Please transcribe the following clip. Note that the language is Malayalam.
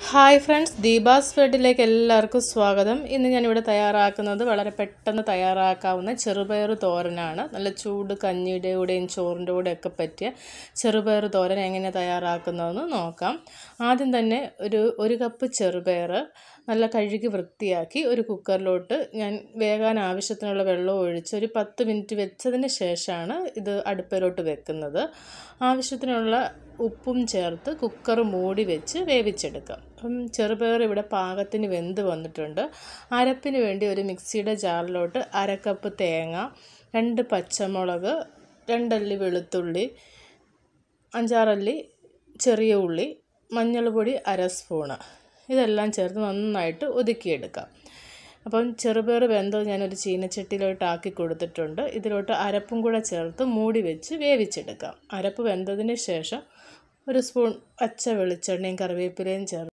ഹായ് ഫ്രണ്ട്സ് ദീപാസ് ഫെഡിലേക്ക് എല്ലാവർക്കും സ്വാഗതം ഇന്ന് ഞാനിവിടെ തയ്യാറാക്കുന്നത് വളരെ പെട്ടെന്ന് തയ്യാറാക്കാവുന്ന ചെറുപയർ തോരനാണ് നല്ല ചൂട് കഞ്ഞിയുടെ കൂടെയും ചോറിൻ്റെ കൂടെയൊക്കെ പറ്റിയ ചെറുപയർ തോരൻ എങ്ങനെ തയ്യാറാക്കുന്നതെന്ന് നോക്കാം ആദ്യം തന്നെ ഒരു ഒരു കപ്പ് ചെറുപയർ നല്ല കഴുകി വൃത്തിയാക്കി ഒരു കുക്കറിലോട്ട് ഞാൻ വേകാൻ ആവശ്യത്തിനുള്ള വെള്ളം ഒഴിച്ച് ഒരു പത്ത് മിനിറ്റ് വെച്ചതിന് ശേഷമാണ് ഇത് അടുപ്പിലോട്ട് വെക്കുന്നത് ആവശ്യത്തിനുള്ള ഉപ്പും ചേർത്ത് കുക്കർ മൂടി വെച്ച് വേവിച്ചെടുക്കാം അപ്പം ചെറുപയർ ഇവിടെ പാകത്തിന് വെന്ത് വന്നിട്ടുണ്ട് അരപ്പിന് വേണ്ടി ഒരു മിക്സിയുടെ ജാറിലോട്ട് അര കപ്പ് തേങ്ങ രണ്ട് പച്ചമുളക് രണ്ടല്ലി വെളുത്തുള്ളി അഞ്ചാറല്ലി ചെറിയ ഉള്ളി മഞ്ഞൾപ്പൊടി അര സ്പൂണ് ഇതെല്ലാം ചേർത്ത് നന്നായിട്ട് ഒതുക്കിയെടുക്കാം അപ്പം ചെറുപയർ വെന്തത് ഞാനൊരു ചീനച്ചട്ടിയിലോട്ട് ആക്കി കൊടുത്തിട്ടുണ്ട് ഇതിലോട്ട് അരപ്പും കൂടെ ചേർത്ത് മൂടി വെച്ച് വേവിച്ചെടുക്കാം അരപ്പ് വെന്തതിന് ശേഷം ഒരു സ്പൂൺ പച്ച വെളിച്ചെണ്ണയും കറിവേപ്പിലയും ചേർത്ത്